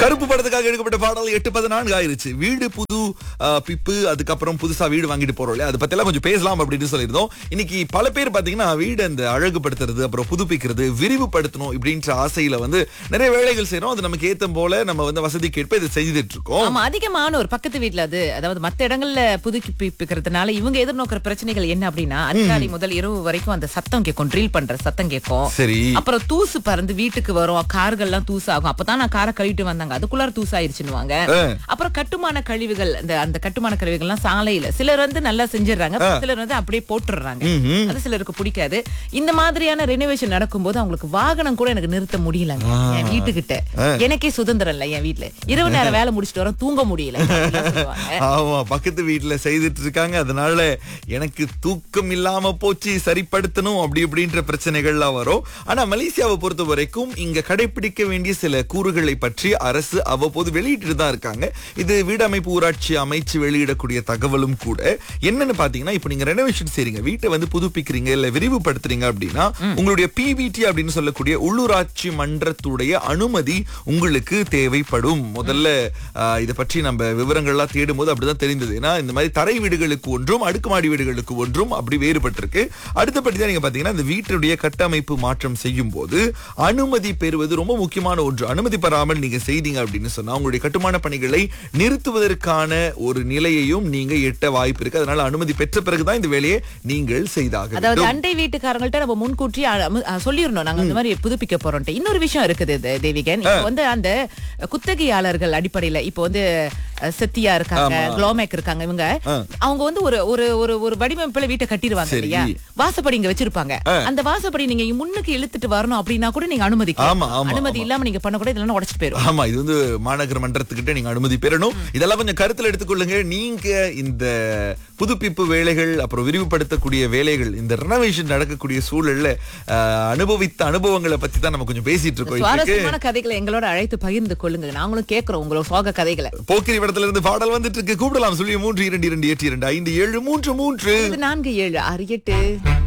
கருப்பு படத்துக்காக எடுக்கப்பட்ட பாடல் எட்டு பதினான்கு ஆயிருச்சு வீடு புது ஆ, பிப்பு அதுக்கப்புறம் புதுசா வீடு வாங்கிட்டு போறோம் இல்லையா அதை பத்தி எல்லாம் கொஞ்சம் பேசலாம் அப்படின்னு சொல்லியிருந்தோம் இன்னைக்கு பல பேர் பாத்தீங்கன்னா வீடு அந்த அழகுபடுத்துறது அப்புறம் புதுப்பிக்கிறது விரிவுபடுத்தணும் இப்படின்ற ஆசையில வந்து நிறைய வேலைகள் செய்யறோம் அது நமக்கு ஏத்த போல நம்ம வந்து வசதிக்கு ஏற்ப இதை செய்துட்டு இருக்கோம் ஆமா அதிகமான ஒரு பக்கத்து வீட்ல அது அதாவது மத்த இடங்கள்ல புதுப்பிக்கிறதுனால இவங்க எதிர்நோக்கிற பிரச்சனைகள் என்ன அப்படின்னா அதிகாலை முதல் இரவு வரைக்கும் அந்த சத்தம் கேட்கும் ட்ரில் பண்ற சத்தம் கேட்கும் சரி அப்புறம் தூசு பறந்து வீட்டுக்கு வரும் கார்கள்லாம் தூசு ஆகும் அப்பதான் நான் காரை கழுவிட்டு வந்தாங்க அதுக்குள்ளார தூசு ஆயிருச்சுன்னுவாங்க அப்புறம் கட்டுமான கழிவுகள் அந்த அந்த கட்டுமான கழிவுகள்லாம் சாலையில சிலர் வந்து நல்லா செஞ்சிடறாங்க சிலர் வந்து அப்படியே போட்டுடுறாங்க அது சிலருக்கு பிடிக்காது இந்த மாதிரியான ரெனோவேஷன் நடக்கும்போது அவங்களுக்கு வாகனம் கூட எனக்கு நிறுத்த முடியலங்க என் வீட்டுக்கிட்ட எனக்கே சுதந்திரம் இல்ல என் வீட்ல இரவு நேரம் வேலை முடிச்சிட்டு வரோம் தூங்க முடியல அப்படிலாம் சொல்லுவாங்க. ஆமா பக்கத்து வீட்டுல செய்துட்டு இருக்காங்க அதனால எனக்கு தூக்கம் இல்லாம போச்சு சரிப்படுத்தணும் அப்படி இப்படின்ற பிரச்சனைகள்லாம் வரும் ஆனா மலேசியாவை பொறுத்த வரைக்கும் இங்க கடைபிடிக்க வேண்டிய சில கூறுகளை பற்றி அரசு அவ்வப்போது வெளியிட்டு தான் இருக்காங்க இது வீடமைப்பு ஊராட்சி அமைச்சு வெளியிடக்கூடிய தகவலும் கூட என்னன்னு பாத்தீங்கன்னா இப்ப நீங்க ரெனோவேஷன் செய்றீங்க வீட்டை வந்து புதுப்பிக்கிறீங்க இல்ல விரிவுபடுத்துறீங்க அப்படின்னா உங்களுடைய பிவிடி அப்படின்னு சொல்லக்கூடிய உள்ளூராட்சி மன்றத்துடைய அனுமதி உங்களுக்கு தேவைப்படும் முதல்ல ஆஹ், இதை பற்றி நம்ம விவரங்கள்லாம் தேடும் போது அப்படிதான் தெரிந்தது ஏன்னா இந்த மாதிரி தரை வீடுகளுக்கு ஒன்றும் அடுக்குமாடி வீடுகளுக்கு ஒன்றும் அப்படி வேறுபட்டிருக்கு அடுத்தபடி தான் நீங்க பாத்தீங்கன்னா இந்த வீட்டுடைய கட்டமைப்பு மாற்றம் செய்யும் போது அனுமதி பெறுவது ரொம்ப முக்கியமான ஒன்று அனுமதி பெறாமல் நீங்க செய்தீங்க அப்படின்னு சொன்னா உங்களுடைய கட்டுமான பணிகளை நிறுத்துவதற்கான ஒரு நிலையையும் நீங்க எட்ட வாய்ப்பு இருக்கு அதனால அனுமதி பெற்ற பிறகுதான் இந்த வேலையை நீங்கள் செய்தாக அதாவது வேண்டும். அண்டை வீட்டுக்காரங்கள்ட்ட நம்ம முன்கூட்டி அ- அமு- அ, சொல்லிடணும் நாங்க இந்த மாதிரி புதுப்பிக்க போறோம்ட்டு இன்னொரு விஷயம் இருக்குது தே- தேவிகன் இப்போ வந்து அந்த குத்தகையாளர்கள் அடிப்படையில இப்போ வந்து அ, செத்தியா இருக்காங்க குளோமேக் இருக்காங்க இவங்க அவங்க வந்து ஒரு ஒரு ஒரு ஒரு வடிவமைப்புல வீட்டை கட்டிடுவாங்க சரி. இல்லையா வாசப்படி இங்க வச்சிருப்பாங்க அந்த வாசப்படி நீங்க முன்னுக்கு இழுத்துட்டு வரணும் அப்படின்னா கூட நீங்க அனுமதி ஆமா, ஆமா, அனுமதி இல்லாம நீங்க பண்ண கூட இதெல்லாம் உடைச்சிட்டு போயிரும் ஆமா இது வந்து மாநகர மன்றத்துக்கிட்ட நீங்க அனுமதி பெறணும் இதெல்லாம் கொஞ்சம் கருத்துல எடுத்துக்கொள்ளுங்க நீங்க இந்த புதுப்பிப்பு வேலைகள் அப்புறம் விரிவுபடுத்தக்கூடிய வேலைகள் இந்த ரெனோவேஷன் நடக்கக்கூடிய சூழல்ல அஹ், அனுபவித்த அனுபவங்களை பத்தி தான் நம்ம கொஞ்சம் பேசிட்டு இருக்கோம் இதுக்கு சுவாரஸ்யமான கதைகளை எங்களோட அழைத்து பகிர்ந்து கொள்ளுங்க நாங்களும் கேக்குறோம் உங்களோட சோக கதைகளை போக்கிரி படத்துல இருந்து பாடல் வந்துட்டு இருக்கு கூப்பிடலாம் சொல்லி மூன்று இரண்டு இரண்டு எட்டு இரண்டு ஐந்து ஏழு மூன்று மூன்று இது நான்கு ஏழு ஆறு எட்டு